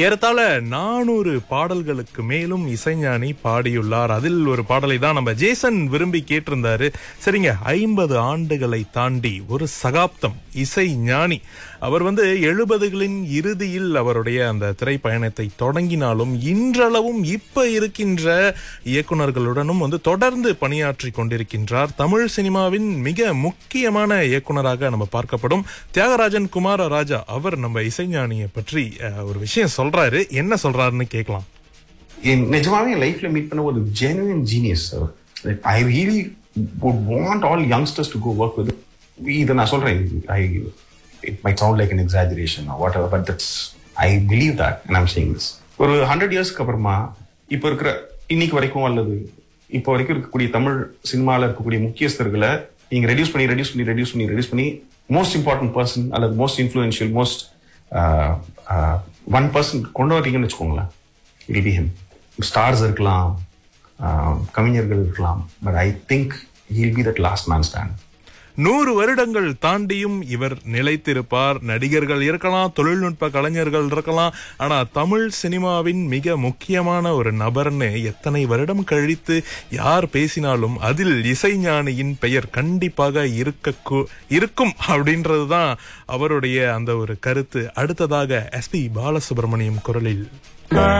ஏறத்தாழ நானூறு பாடல்களுக்கு மேலும் இசைஞானி பாடியுள்ளார் அதில் ஒரு பாடலை தான் நம்ம ஜேசன் விரும்பி கேட்டிருந்தாரு சரிங்க ஐம்பது ஆண்டுகளை தாண்டி ஒரு சகாப்தம் இசை ஞானி அவர் வந்து எழுபதுகளின் இறுதியில் அவருடைய அந்த திரைப்பயணத்தை தொடங்கினாலும் இன்றளவும் இப்ப இருக்கின்ற இயக்குனர்களுடனும் வந்து தொடர்ந்து பணியாற்றி கொண்டிருக்கின்றார் தமிழ் சினிமாவின் மிக முக்கியமான இயக்குனராக நம்ம பார்க்கப்படும் தியாகராஜன் குமார ராஜா அவர் நம்ம இசைஞானியை பற்றி அஹ், ஒரு விஷயம் சொல்றாரு என்ன சொல்றாருன்னு கேட்கலாம் என் நிஜமாவே என் லைஃப்ல மீட் பண்ண ஒரு genuine genius I really would want all youngsters to go work with இதை நான் சொல்றேன் I it my sound like an exaggeration whatever but that's I believe that and I'm saying this ஒரு hundred இயர்ஸ்க்கு அப்புறமா இப்போ இருக்கிற இன்னைக்கு வரைக்கும் அல்லது இப்போ வரைக்கும் இருக்கக்கூடிய தமிழ் சினிமாவில் இருக்கக்கூடிய முக்கியஸ்தர்களை நீங்க ரெடியூஸ் பண்ணி ரெடியூஸ் பண்ணி ரெடியூஸ் பண்ணி ரெடியூஸ் பண்ணி மோஸ்ட் இம்பார்ட்டன்ட் பர்சன் அல்லது most influential most one person கொண்டு வரீங்கன்னு வச்சுக்கோங்களேன் இல் பி ஹிம் ஸ்டார்ஸ் இருக்கலாம் ஆஹ் கவிஞர்கள் இருக்கலாம் but I think he'll be that last man stand நூறு வருடங்கள் தாண்டியும் இவர் நிலைத்திருப்பார் நடிகர்கள் இருக்கலாம் தொழில்நுட்ப கலைஞர்கள் இருக்கலாம் ஆனா தமிழ் சினிமாவின் மிக முக்கியமான ஒரு நபர்னு எத்தனை வருடம் கழித்து யார் பேசினாலும் அதில் இசைஞானியின் பெயர் கண்டிப்பாக இருக்க இருக்கும் அப்படின்றதுதான் அவருடைய அந்த ஒரு கருத்து அடுத்ததாக எஸ்பி பாலசுப்ரமணியம் குரலில்